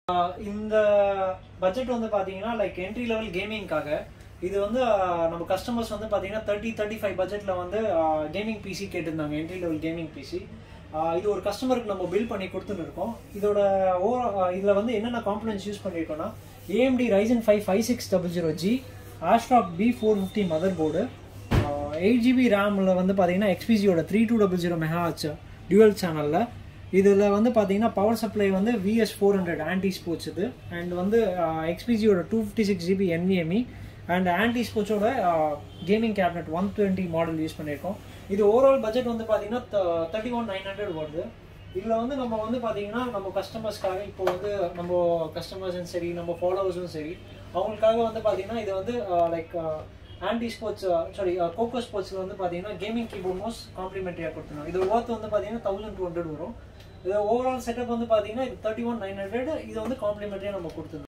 இந்த பட்ஜெட் வந்து பார்த்தீங்கன்னா லைக் என்ட்ரி லெவல் கேமிங்காக இது வந்து ஆஹ், நம்ம கஸ்டமர்ஸ் வந்து பார்த்தீங்கன்னா தேர்ட்டி தேர்ட்டி ஃபைவ் பட்ஜெட்டில் வந்து கேமிங் பிசி கேட்டிருந்தாங்க என்ட்ரி லெவல் கேமிங் பிசி இது ஒரு கஸ்டமருக்கு நம்ம பில் பண்ணி கொடுத்துட்டு இருக்கோம் இதோட ஓவர் இதில் வந்து என்னென்ன காம்பனன்ட்ஸ் யூஸ் பண்ணியிருக்கோம்னா AMD Ryzen five five six double zero G ASRock B four fifty motherboard eight GB ரேமில் வந்து பார்த்தீங்கன்னா எக்ஸ்பிசியோட three two double zero mega dual சேனலில் இதில் வந்து பார்த்தீங்கன்னா பவர் சப்ளை வந்து VS four hundred Ant Esports இது அண்ட் வந்து எக்ஸ்பிசியோட two fifty six GB NVMe and Ant ஸ்போர்ட்ஸோட gaming cabinet one twenty model use பண்ணியிருக்கோம் இது ஓவரால் பட்ஜெட் வந்து பார்த்தீங்கன்னா தேர்ட்டி ஒன் நைன் ஹண்ட்ரட் வருது இதில் வந்து நம்ம வந்து பார்த்தீங்கன்னா நம்ம கஸ்டமர்ஸ்க்காக இப்போ வந்து நம்ம கஸ்டமர்ஸும் சரி நம்ம ஃபாலோவர்ஸும் சரி அவங்களுக்காக வந்து பார்த்தீங்கன்னா இது வந்து லைக் ஆன்டி ஸ்போர்ட்ஸ் சாரி கோகோ ஸ்போர்ட்ஸில் வந்து பார்த்தீங்கன்னா கேமிங் கீபோர்ட் மோஸ் காம்ப்ளிமெண்ட்ரியாக கொடுத்துருவோம் இது ஒர்த் வந்து பார்த்தீங்கன்னா தௌசண்ட் டூ ஹண்ட்ரட் வரும் இது ஓவரால் செட்டப் வந்து பார்த்தீங்கன்னா இது தேர்ட்டி ஒன் நைன் ஹண்ட்ரட் இது வந்து காம்ப்ளிமெண்ட்ரியாக நம்ம கொடுத்துருந்தோம்